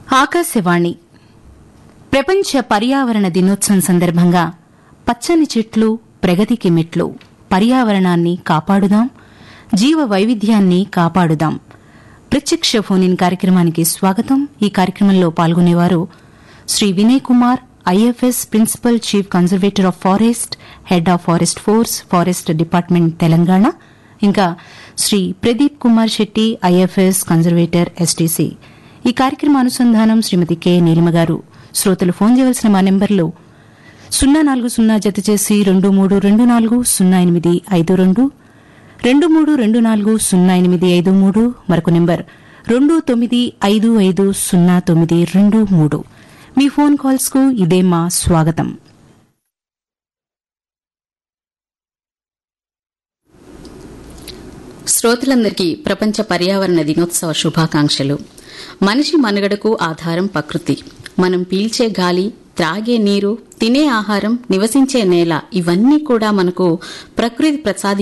ఆకాశవాణి ప్రపంచ పర్యావరణ దినోత్సవం సందర్భంగా పచ్చని చెట్లు ప్రగతికి మెట్లు పర్యావరణాన్ని కాపాడుదాం జీవ వైవిధ్యాన్ని కాపాడుదాం ప్రత్యక్ష ఫోన్ కార్యక్రమానికి స్వాగతం ఈ కార్యక్రమంలో పాల్గొనేవారు Shri Vinay Kumar IFS principal chief conservator of forest head of forest force forest department Telangana ఇంకా Shri Pradeep Kumar Shetty IFS conservator STC ఈ కార్యక్రమ అనుసంధానం శ్రీమతి కె నీలిమ గారు శ్రోతలు ఫోన్ చేయవలసిన మా నెంబర్లు సున్నా నాలుగు సున్నా జత చేసి రెండు మూడు రెండు నాలుగు సున్నా ఎనిమిది ఐదు రెండు రెండు మూడు రెండు నాలుగు సున్నా ఎనిమిది ఐదు మూడు మరొక నెంబర్ రెండు తొమ్మిది ఐదు ఐదు సున్నా తొమ్మిది రెండు మూడు మీ ఫోన్ కాల్స్ కు ఇదే మా స్వాగతం శ్రోతలందరికీ ప్రపంచ పర్యావరణ దినోత్సవ శుభాకాంక్షలు మనిషి మనుగడకు ఆధారం ప్రకృతి మనం పీల్చే గాలి త్రాగే నీరు తినే ఆహారం నివసించే నేల ఇవన్నీ కూడా మనకు ప్రకృతి ప్రసాది